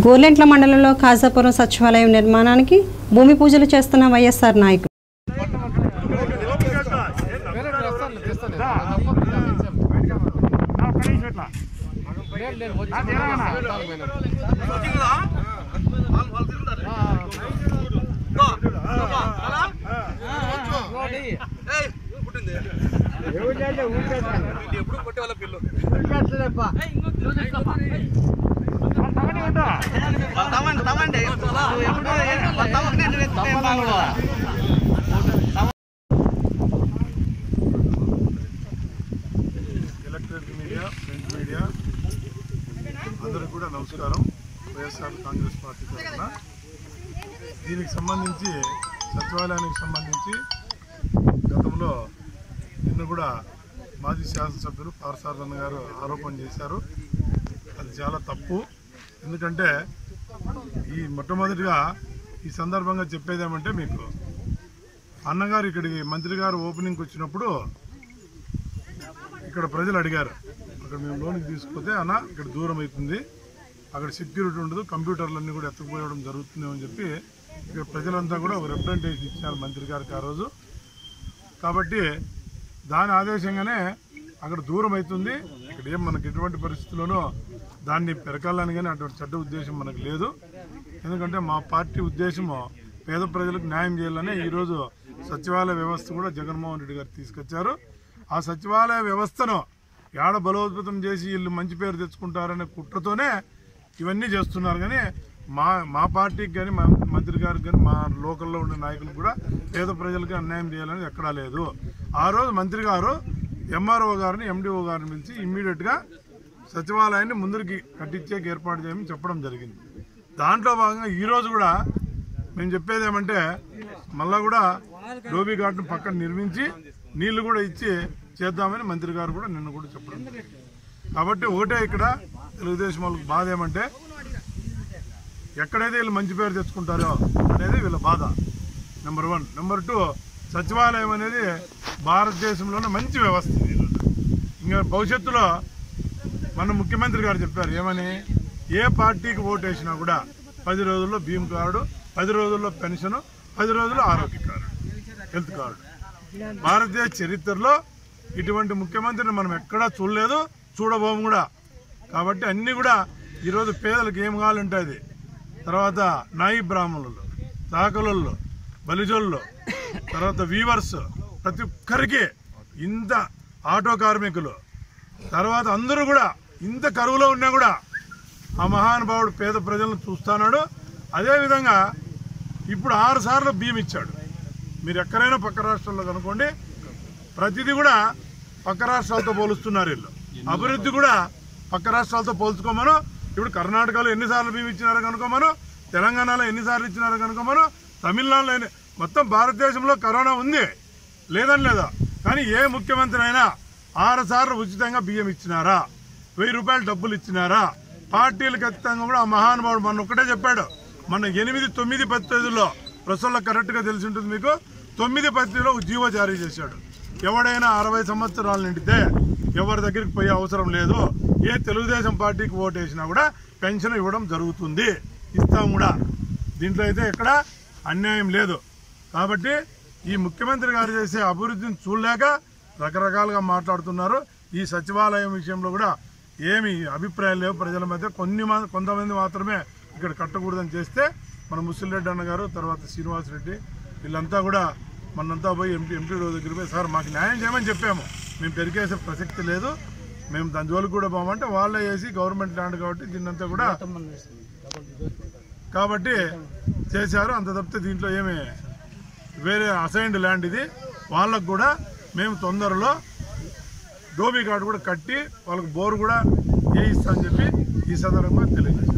గోర్లెంట్ల మండలంలో ఖాజాపురం సచివాలయం నిర్మాణానికి భూమి పూజలు చేస్తున్న వైఎస్ఆర్ నాయకులు తమ్మండి తమ్మండి నువ్వు ఎప్పుడు తమ్మకు నేను ఎత్తుతే ఏం బాగుండవా ఎలక్ట్రిక్ మీడియా ప్రింట్ మీడియా అందరికి కూడా నమస్కారం వైఎస్ఆర్ కాంగ్రెస్ పార్టీ తరఫున దీనికి సంబంధించి సచివాలయానికి సంబంధించి గతంలో నిన్న కూడా మాజీ శాసనసభ్యులు పారసారథన్ గారు ఆరోపణ చేశారు అది చాలా తప్పు ఎందుకంటే ఈ మొట్టమొదటిగా ఈ సందర్భంగా చెప్పేది ఏమంటే మీకు అన్నగారు ఇక్కడికి మంత్రి గారు ఓపెనింగ్కి వచ్చినప్పుడు ఇక్కడ ప్రజలు అడిగారు అక్కడ మేము లోన్కి తీసుకుపోతే అన్న ఇక్కడ దూరం అవుతుంది అక్కడ సెక్యూరిటీ ఉండదు కంప్యూటర్లన్నీ కూడా ఎత్తుకుపోయడం జరుగుతుంది అని చెప్పి ఇక్కడ ప్రజలంతా కూడా ఒక రిప్రజెంటేషన్ ఇచ్చారు మంత్రి గారికి ఆ రోజు కాబట్టి దాని ఆదేశంగానే అక్కడ దూరం అవుతుంది ఇక్కడ ఏం మనకి ఎటువంటి పరిస్థితుల్లోనూ దాన్ని పెరకాలని కానీ అటువంటి చెడ్డ ఉద్దేశం మనకు లేదు ఎందుకంటే మా పార్టీ ఉద్దేశము పేద ప్రజలకు న్యాయం చేయాలని ఈరోజు సచివాలయ వ్యవస్థ కూడా జగన్మోహన్ రెడ్డి గారు తీసుకొచ్చారు ఆ సచివాలయ వ్యవస్థను ఏడ బలోపేతం చేసి వీళ్ళు మంచి పేరు తెచ్చుకుంటారనే కుట్రతోనే ఇవన్నీ చేస్తున్నారు కానీ మా మా పార్టీకి కానీ మా మంత్రి గారికి కానీ మా లోకల్లో ఉండే నాయకులకు కూడా పేద ప్రజలకు అన్యాయం చేయాలని ఎక్కడా లేదు ఆ రోజు మంత్రి గారు ఎంఆర్ఓ గారిని ఎండిఓ గారిని పిలిచి ఇమ్మీడియట్గా సచివాలయాన్ని ముందరికి కట్టించే ఏర్పాటు చేయమని చెప్పడం జరిగింది దాంట్లో భాగంగా ఈ రోజు కూడా మేము చెప్పేది ఏమంటే మళ్ళా కూడా డోబీ ఘాట్ను పక్కన నిర్మించి నీళ్లు కూడా ఇచ్చి చేద్దామని మంత్రి గారు కూడా నిన్న కూడా చెప్పడం జరిగింది. కాబట్టి ఒకటే ఇక్కడ తెలుగుదేశం వాళ్ళకి బాధ ఏమంటే ఎక్కడైతే వీళ్ళు మంచి పేరు తెచ్చుకుంటారో అనేది వీళ్ళ బాధ నెంబర్ వన్ నెంబర్ టూ సచివాలయం అనేది భారతదేశంలోనే మంచి వ్యవస్థ ఇది ఈరోజు. ఇంకా భవిష్యత్తులో మన ముఖ్యమంత్రి గారు చెప్పారు ఏమని ఏ పార్టీకి ఓటు వేసినా కూడా పది రోజుల్లో భీమ్ కార్డు పది రోజుల్లో పెన్షన్ పది రోజుల్లో ఆరోగ్య కార్డు హెల్త్ కార్డు భారతదేశ చరిత్రలో ఇటువంటి ముఖ్యమంత్రిని మనం ఎక్కడా చూడలేదు చూడబోము కూడా కాబట్టి అన్ని కూడా ఈరోజు పేదలకు ఏం కావాలంటే అది తర్వాత నాయి బ్రాహ్మణులు తాకలలో బలిజోళ్ళు తర్వాత వీవర్స్ ప్రతి ఒక్కరికి ఇంత ఆటో కార్మికులు తర్వాత అందరూ కూడా ఇంత కరువులో ఉన్నా కూడా ఆ మహానుభావుడు పేద ప్రజలను చూస్తున్నాడు అదేవిధంగా ఇప్పుడు ఆరు సార్లు బియ్యం ఇచ్చాడు మీరు ఎక్కడైనా పక్క రాష్ట్రాల్లో కనుకోండి ప్రతిదీ కూడా పక్క రాష్ట్రాలతో పోలుస్తున్నారు వీళ్ళు అభివృద్ధి కూడా పక్క రాష్ట్రాలతో పోల్చుకోమను ఇప్పుడు కర్ణాటకలో ఎన్నిసార్లు బియ్యం ఇచ్చినారో కనుకోమను తెలంగాణలో ఎన్నిసార్లు ఇచ్చినారో కనుకోమను తమిళనాడులో ఎన్ని మొత్తం భారతదేశంలో కరోనా ఉంది లేదని లేదా కానీ ఏ ముఖ్యమంత్రి అయినా ఆరు సార్లు ఉచితంగా బియ్యం ఇచ్చినారా వెయ్యి రూపాయలు డబ్బులు ఇచ్చినారా పార్టీలు ఖచ్చితంగా కూడా ఆ మహానుభావుడు మొన్న ఒక్కటే చెప్పాడు మొన్న ఎనిమిది తొమ్మిది పద్ధతుల్లో ప్రస్తుతంలో కరెక్ట్గా తెలిసి ఉంటుంది మీకు తొమ్మిది పద్ధతిలో ఒక జీవో జారీ చేశాడు ఎవడైనా అరవై సంవత్సరాలు నిండితే ఎవరి దగ్గరికి పోయే అవసరం లేదు ఏ తెలుగుదేశం పార్టీకి ఓటు వేసినా కూడా పెన్షన్ ఇవ్వడం జరుగుతుంది ఇస్తాం కూడా దీంట్లో అయితే ఎక్కడ అన్యాయం లేదు కాబట్టి ఈ ముఖ్యమంత్రి గారు చేసే అభివృద్ధిని చూడలేక రకరకాలుగా మాట్లాడుతున్నారు ఈ సచివాలయం విషయంలో కూడా ఏమి అభిప్రాయాలు లేవు ప్రజల మధ్య కొన్ని మా- కొంతమంది మాత్రమే ఇక్కడ కట్టకూడదని చేస్తే మన ముసిరెడ్డి అన్న గారు తర్వాత శ్రీనివాస్ రెడ్డి వీళ్ళంతా కూడా మనంతా పోయి ఎంపీ ఎంపీ దగ్గర పోయి సార్ మాకు న్యాయం చేయమని చెప్పాము మేము పెరిగేసే ప్రసక్తి లేదు మేము దాని జోలికి కూడా పోమంటే వాళ్ళే వేసి గవర్నమెంట్ ల్యాండ్ కాబట్టి దీన్నంతా కూడా కాబట్టి చేశారు అంత తప్పితే దీంట్లో ఏమి వేరే అసైన్డ్ ల్యాండ్ ఇది వాళ్ళకు కూడా మేము తొందరలో డోబీ కార్డు కూడా కట్టి వాళ్ళకి బోర్ కూడా వేయిస్తామని చెప్పి ఈ సందర్భంగా తెలియజేస్తాం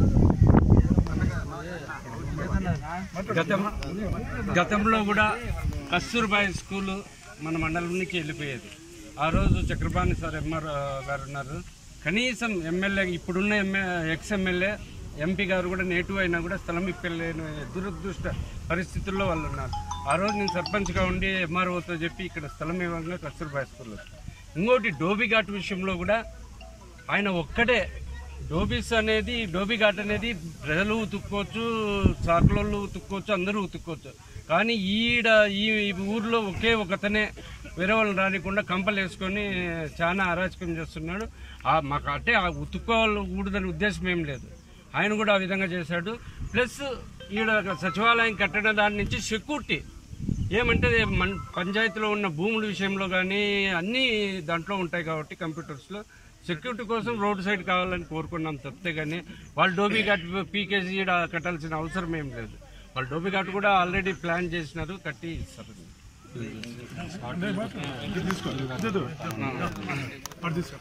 గతం గతంలో కూడా కస్తూర్బాయి స్కూలు మన మండలంకి వెళ్ళిపోయేది ఆ రోజు చక్రపాణి సార్ ఎంఆర్ గారు ఉన్నారు కనీసం ఎమ్మెల్యే ఇప్పుడున్న ఎమ్మె ఎక్స్ ఎమ్మెల్యే ఎంపీ గారు కూడా నేటివ్ అయినా కూడా స్థలం ఇప్పలేని దురదృష్ట పరిస్థితుల్లో వాళ్ళు ఉన్నారు ఆ రోజు నేను సర్పంచ్గా ఉండి ఎంఆర్ఓతో చెప్పి ఇక్కడ స్థలం ఇవ్వంగా కస్తూర్బాయి స్కూల్లో ఇంకోటి డోబీ ఘాట్ విషయంలో కూడా ఆయన ఒక్కటే డోబీస్ అనేది డోబీ ఘాట్ అనేది ప్రజలు ఉతుక్కోవచ్చు చాకులోళ్ళు ఉతుక్కోవచ్చు అందరూ ఉతుక్కోవచ్చు కానీ ఈడ ఈ ఈ ఊర్లో ఒకే ఒకతనే వేరే వాళ్ళని రానికుండా కంపలు వేసుకొని చాలా అరాచకం చేస్తున్నాడు ఆ మాకు అంటే ఆ ఉతుక్కోకూడదని ఉద్దేశం ఏం లేదు ఆయన కూడా ఆ విధంగా చేశాడు ప్లస్ ఈడ సచివాలయం కట్టిన దాని నుంచి సెక్యూరిటీ ఏమంటే మన పంచాయతీలో ఉన్న భూముల విషయంలో కానీ అన్నీ దాంట్లో ఉంటాయి కాబట్టి కంప్యూటర్స్లో సెక్యూరిటీ కోసం రోడ్ సైడ్ కావాలని కోరుకున్నాం తప్పితే కానీ వాళ్ళు డోబీ ఘాట్ పీకేజీ ఈడ కట్టాల్సిన అవసరం ఏం లేదు వాళ్ళు డోబీ ఘాట్ కూడా ఆల్రెడీ ప్లాన్ చేసినారు కట్టి ఇస్తారు ఇది తీసుకో ఇది అటు తీసుకో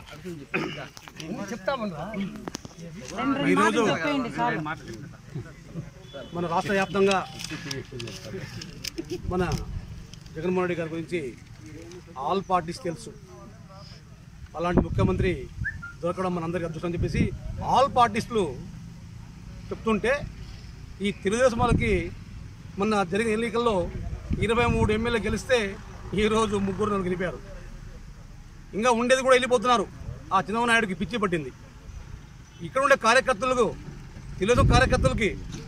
ఈరోజు మన రాష్ట్ర వ్యాప్తంగా మన జగన్మోహన్ రెడ్డి గారి గురించి ఆల్ పార్టీస్ తెలుసు అలాంటి ముఖ్యమంత్రి దొరకడం మనందరికీ అదృష్టం అని చెప్పేసి ఆల్ పార్టీస్లు చెప్తుంటే ఈ తెలుగుదేశం వాళ్ళకి మొన్న జరిగిన ఎన్నికల్లో ఇరవై మూడు ఎమ్మెల్యే గెలిస్తే ఈరోజు ముగ్గురు నలుగురు గెలిపారు ఇంకా ఉండేది కూడా వెళ్ళిపోతున్నారు ఆ చంద్రబాబు నాయుడుకి పిచ్చి పట్టింది ఇక్కడ ఉండే కార్యకర్తలకు తెలుగుదేశం కార్యకర్తలకి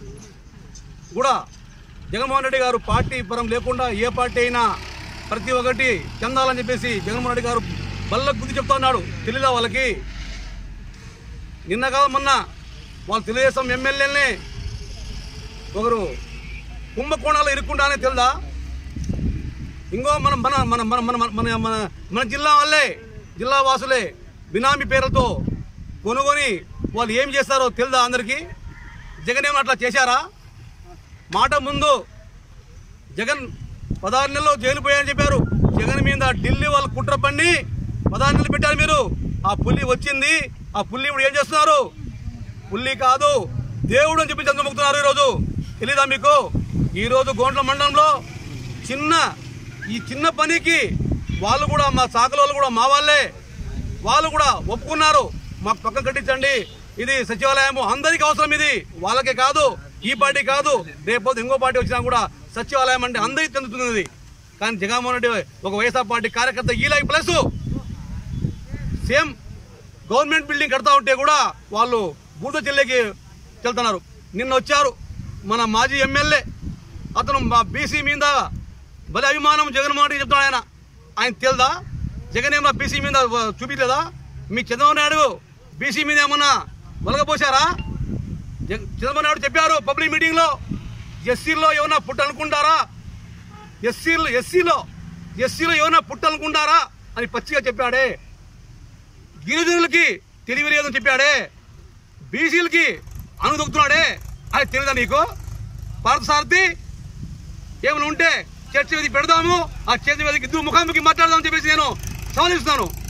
కూడా జగన్మోహన్ రెడ్డి గారు పార్టీ పరం లేకుండా ఏ పార్టీ అయినా ప్రతి ఒక్కటి చెందాలని చెప్పేసి జగన్మోహన్ రెడ్డి గారు బల్లకు బుద్ధి చెప్తా ఉన్నాడు తెలియదా వాళ్ళకి నిన్న కాదు మొన్న వాళ్ళు తెలుగుదేశం ఎమ్మెల్యేలని ఒకరు కుంభకోణాలు ఇరుక్కుంటానే తెలుదా ఇంకో మనం మన మన మన మన మన మన మన జిల్లా వాళ్ళే జిల్లా వాసులే బినామీ పేర్లతో కొనుగొని వాళ్ళు ఏం చేస్తారో తెలుదా అందరికీ జగన్ ఏమన్నా అట్లా చేశారా మాట ముందు జగన్ పదహారు నెలలు జైలు పోయారని చెప్పారు జగన్ మీద ఢిల్లీ వాళ్ళు కుట్ర పండి పదహారు నెలలు పెట్టారు మీరు ఆ పుల్లి వచ్చింది ఆ పుల్లి ఇప్పుడు ఏం చేస్తున్నారు పుల్లి కాదు దేవుడు అని చెప్పి చంద్రముక్తున్నారు ఈరోజు తెలీదా మీకు ఈరోజు గోండ్ల మండలంలో చిన్న ఈ చిన్న పనికి వాళ్ళు కూడా మా సాకల వాళ్ళు కూడా మా వాళ్ళే వాళ్ళు కూడా ఒప్పుకున్నారు మాకు పక్కన కట్టించండి ఇది సచివాలయం అందరికీ అవసరం ఇది వాళ్ళకే కాదు ఈ పార్టీ కాదు రేపు ఇంకో పార్టీ వచ్చినా కూడా సచివాలయం అంటే అందరికీ చెందుతుంది ఇది. కానీ జగన్మోహన్ రెడ్డి ఒక వైఎస్ఆర్ పార్టీ కార్యకర్త ఈ like plus same government building కడతా ఉంటే కూడా వాళ్ళు బూట చెల్లెకి వెళ్తున్నారు నిన్న వచ్చారు మన మాజీ ఎమ్మెల్యే అతను మా బీసీ మీద భలే అభిమానం జగన్మోహన్ రెడ్డి చెప్తాడు ఆయన ఆయన తెలుదా జగన్ ఏమన్నా బీసీ మీద చూపించలేదా మీ చంద్రబాబు నాయుడు బీసీ మీద ఏమన్నా వలగపోసారా జగ- చంద్రబాబు నాయుడు చెప్పారు పబ్లిక్ మీటింగ్లో ఎస్సీలో ఏమన్నా పుట్టనుకుంటారా ఎస్సీలో ఎస్సీలో ఎస్సీలో ఏమన్నా పుట్టనుకుంటారా అని పచ్చిగా చెప్పాడే గిరిజనులకి తెలివి లేదని చెప్పాడే బీసీలకి అనుదొక్కుతున్నాడే అది తెలియదా నీకు పార్థసారథి ఏమైనా ఉంటే చర్చ వేదిక పెడదాము ఆ చర్చ వేదిక ఇద్దరు ముఖాముఖి మాట్లాడదామని చెప్పేసి నేను సవాలిస్తున్నాను